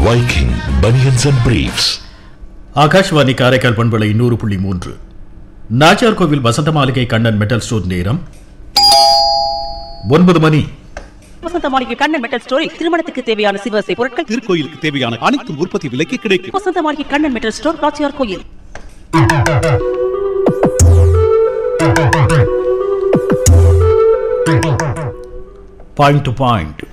Viking Bunions and Briefs. Akashvani Karaikal பண்பலை நூறு புள்ளி மூன்று நாச்சியார் கோவில் வசந்த மாளிகை கண்ணன் மெட்டல் ஸ்டோர் நேரம் ஒன்பது மணி வசந்த மாளிகை கண்ணன் மெட்டல் ஸ்டோரில் திருமணத்துக்கு தேவையான சிவசை பொருட்கள் திருக்கோயிலுக்கு தேவையான அனைத்தும் உற்பத்தி விலைக்கு கிடைக்கும் வசந்த மாளிகை கண்ணன் மெட்டல் ஸ்டோர் காட்சியார் கோயில் point to point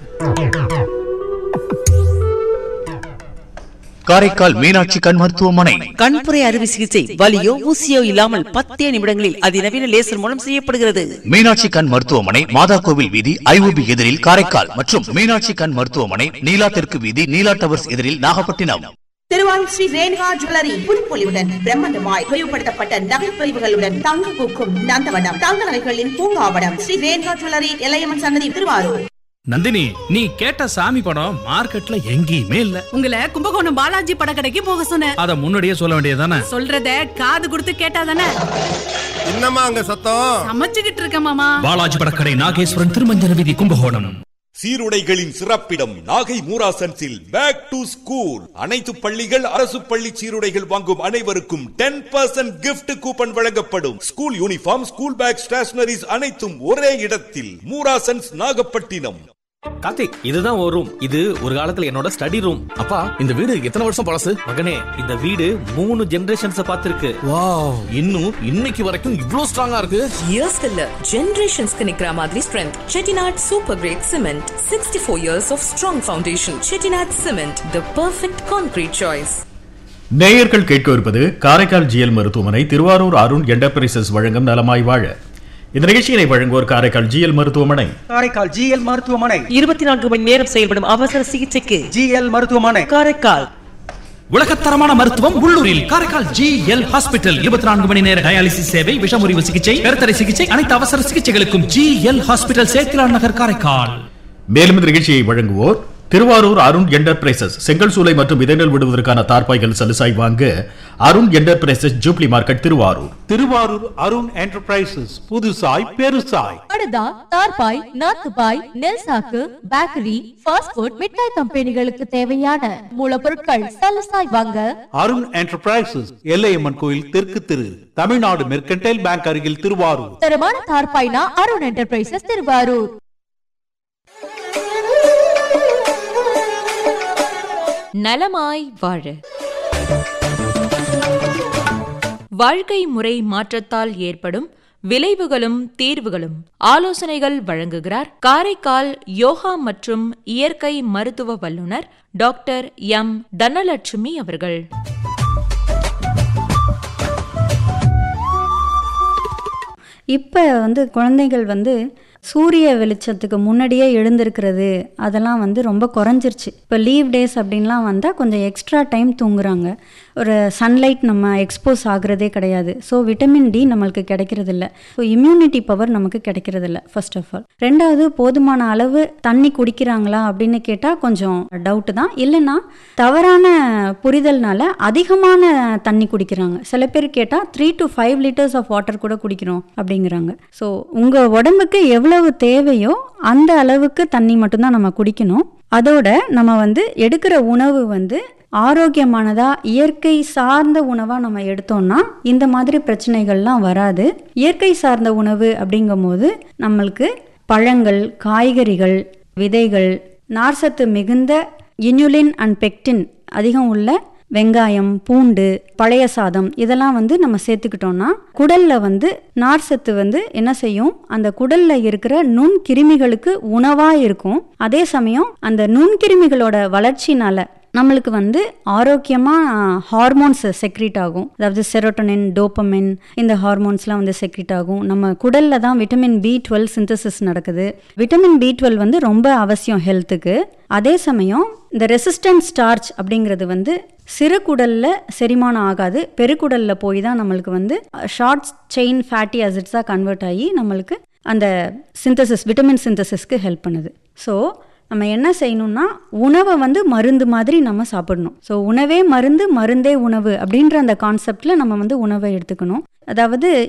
Karaikal Meenakshi கண் மருத்துவமனை கண்புரை அறுவை சிகிச்சை வலியோ ஊசியோ இல்லாமல் பத்தே நிமிடங்களில் அதிநவீன லேசர் மூலம் செய்யப்படுகிறது மீனாட்சி கண் மருத்துவமனை மாதா கோவில் வீதி ஐஓபி எதிரில் காரைக்கால் மற்றும் மீனாட்சி கண் மருத்துவமனை நீலா தெற்கு வீதி நீலா டவர்ஸ் எதிரில் நாகப்பட்டினம் திருவாரூர் ஸ்ரீ ரேணுகா ஜுவல்லரி புதுப்பொலிவுடன் பிரம்மாண்டமாய் விரிவுபடுத்தப்பட்ட நகை பிரிவுகளுடன் தங்க பூக்கும் நந்தவனம் தங்க நகைகளின் பூங்காவனம் ஸ்ரீ ரேணுகா ஜுவல்லரி எல்லையம்மன் சன்னதி திருவாரூர் நந்தினி நீ கேட்ட சாமி படம் மார்க்கெட்ல எங்கேயுமே இல்ல உங்களை கும்பகோணம் பாலாஜி படக்கடைக்கு போக சொன்னேன் அத முன்னாடியே சொல்ல வேண்டியதானே சொல்றத காது கொடுத்து கேட்டாதானே என்னம்மா அங்க சத்தம் சமைச்சுக்கிட்டு இருக்க மாமா பாலாஜி படக்கடை நாகேஸ்வரன் திருமஞ்சன வீதி கும்பகோணம் சீருடைகளின் சிறப்பிடம் நாகை மூராசன்ஸில் பேக் டு ஸ்கூல் அனைத்து பள்ளிகள் அரசு பள்ளி சீருடைகள் வாங்கும் அனைவருக்கும் டென் பர்சன்ட் கிஃப்ட் கூப்பன் வழங்கப்படும் school uniform school bag stationeries அனைத்தும் ஒரே இடத்தில் மூராசன்ஸ் நாகப்பட்டினம் கார்த்திக் இதுதான் ஒரு ரூம் இது ஒரு காலத்துல என்னோட ஸ்டடி ரூம் அப்பா இந்த வீடு எத்தனை வருஷம் பழசு மகனே இந்த வீடு மூணு ஜெனரேஷன்ஸ் பார்த்திருக்கு வாவ் இன்னும் இன்னைக்கு வரைக்கும் இவ்ளோ ஸ்ட்ராங்கா இருக்கு இயர்ஸ் இல்ல ஜெனரேஷன்ஸ்க்கு நிக்கிற மாதிரி strength Chettinad super grade cement sixty four years of strong foundation Chettinad cement the perfect concrete choice நேயர்கள் கேட்க இருப்பது காரைக்கால் ஜிஎல் மருத்துவமனை திருவாரூர் அருண் என்டர்பிரைசஸ் வழங்கும் நலமாய் வாழ இந்த நிகழ்ச்சியினை வழங்குவோர் காரைக்கால் ஜிஎல் மருத்துவமனை காரைக்கால் ஜிஎல் மருத்துவமனை இருபத்தி நான்கு மணி நேரம் செயல்படும் அவசர சிகிச்சைக்கு ஜிஎல் மருத்துவமனை காரைக்கால் உலகத்தரமான மருத்துவம் உள்ளூரில் காரைக்கால் ஜி எல் ஹாஸ்பிட்டல் இருபத்தி நான்கு மணி நேர டயாலிசிஸ் சேவை விஷமுறிவு சிகிச்சை கருத்தடை சிகிச்சை அனைத்து அவசர சிகிச்சைகளுக்கும் ஜி எல் ஹாஸ்பிட்டல் சேத்திலான் நகர் காரைக்கால் மேலும் இந்த நிகழ்ச்சியை வழங்குவோர் திருவாரூர் அருண் என்டர்பிரைசஸ் செங்கல் சூளை மற்றும் விதைநெல் விடுவதற்கான தார்பாய்கள் சலுசாய் வாங்க Arun enterprises jubilee market Thiruvarur Thiruvarur Arun enterprises புதுசாய் பெருசாய் படுதா தார்பாய் நாத்துபாய் நெல் சாக்கு பேக்கரி ஃபாஸ்ட் ஃபுட் மிட்டாய் கம்பெனிகளுக்கு தேவையான மூலப்பொருட்கள் சலசாய் வாங்க அருண் என்டர்பிரைசஸ் எல்லையம்மன் கோயில் தெற்கு திரு தமிழ்நாடு மெர்கன்டைல் பேங்க் அருகில் திருவாரூர் தரமான தார்பாய்னா அருண் என்டர்பிரைசஸ் திருவாரூர் நலமாய் வாழ வாழ்க்கை முறை மாற்றத்தால் ஏற்படும் விளைவுகளும் தீர்வுகளும் ஆலோசனைகள் வழங்குகிறார் காரைக்கால் யோகா மற்றும் இயற்கை மருத்துவ வல்லுநர் டாக்டர் எம் தனலட்சுமி அவர்கள் இப்போ வந்து குழந்தைகள் வந்து சூரிய வெளிச்சத்துக்கு முன்னாடியே எழுந்திருக்கிறது அதெல்லாம் வந்து ரொம்ப குறைஞ்சிருச்சு இப்போ லீவ் டேஸ் அப்படின்லாம் வந்தால் கொஞ்சம் எக்ஸ்ட்ரா டைம் தூங்குறாங்க ஒரு சன்லைட் நம்ம எக்ஸ்போஸ் ஆகுறதே கிடையாது ஸோ விட்டமின் டி நம்மளுக்கு கிடைக்கிறதில்ல ஸோ இம்யூனிட்டி பவர் நமக்கு கிடைக்கிறதில்ல ஃபர்ஸ்ட் ஆஃப் ஆல் ரெண்டாவது போதுமான அளவு தண்ணி குடிக்கிறாங்களா அப்படின்னு கேட்டால் கொஞ்சம் டவுட்டு தான் இல்லைன்னா தவறான புரிதல்னால அதிகமான தண்ணி குடிக்கிறாங்க சில பேர் கேட்டால் three to five litres of water கூட குடிக்கிறோம் அப்படிங்கிறாங்க ஸோ உங்கள் உடம்புக்கு எவ்வளவு தேவையோ அந்த அளவுக்கு தண்ணி மட்டும்தான் நம்ம குடிக்கணும் அதோட நம்ம வந்து எடுக்கிற உணவு வந்து ஆரோக்கியமானதா இயற்கை சார்ந்த உணவாக நம்ம எடுத்தோம்னா இந்த மாதிரி பிரச்சனைகள்லாம் வராது இயற்கை சார்ந்த உணவு அப்படிங்கும்போது நம்மளுக்கு பழங்கள் காய்கறிகள் விதைகள் நார்சத்து மிகுந்த இன்யுலின் அண்ட் பெக்டின் அதிகம் உள்ள வெங்காயம் பூண்டு பழைய சாதம் இதெல்லாம் வந்து நம்ம சேர்த்துக்கிட்டோம்னா குடல்ல வந்து நார் சத்து வந்து என்ன செய்யும் அந்த குடல்ல இருக்கிற நுண் கிருமிகளுக்கு உணவா இருக்கும் அதே சமயம் அந்த நுண்கிருமிகளோட வளர்ச்சினால நம்மளுக்கு வந்து ஆரோக்கியமாக ஹார்மோன்ஸ் செக்ரீட் ஆகும் அதாவது செரோட்டனின் டோப்பமின் இந்த ஹார்மோன்ஸ்லாம் வந்து செக்ரீட் ஆகும் நம்ம குடலில் தான் விட்டமின் பி டுவெல் சிந்தசிஸ் நடக்குது விட்டமின் பி டுவெல் வந்து ரொம்ப அவசியம் ஹெல்த்துக்கு அதே சமயம் இந்த ரெசிஸ்டன்ட் ஸ்டார்ச் அப்படிங்கிறது வந்து சிறு குடலில் செரிமானம் ஆகாது பெருக்குடலில் போய் தான் நம்மளுக்கு வந்து ஷார்ட் செயின் ஃபேட்டி அசிட்ஸாக கன்வெர்ட் ஆகி நம்மளுக்கு அந்த சிந்தசிஸ் விட்டமின் சிந்தசிஸ்க்கு ஹெல்ப் பண்ணுது ஸோ நம்ம என்ன செய்யணும்னா உணவை வந்து மருந்து மாதிரி நம்ம சாப்பிடணும் ஸோ உணவே மருந்து மருந்தே உணவு அப்படின்ற அந்த கான்செப்டில் நம்ம வந்து உணவை எடுத்துக்கணும் அதாவது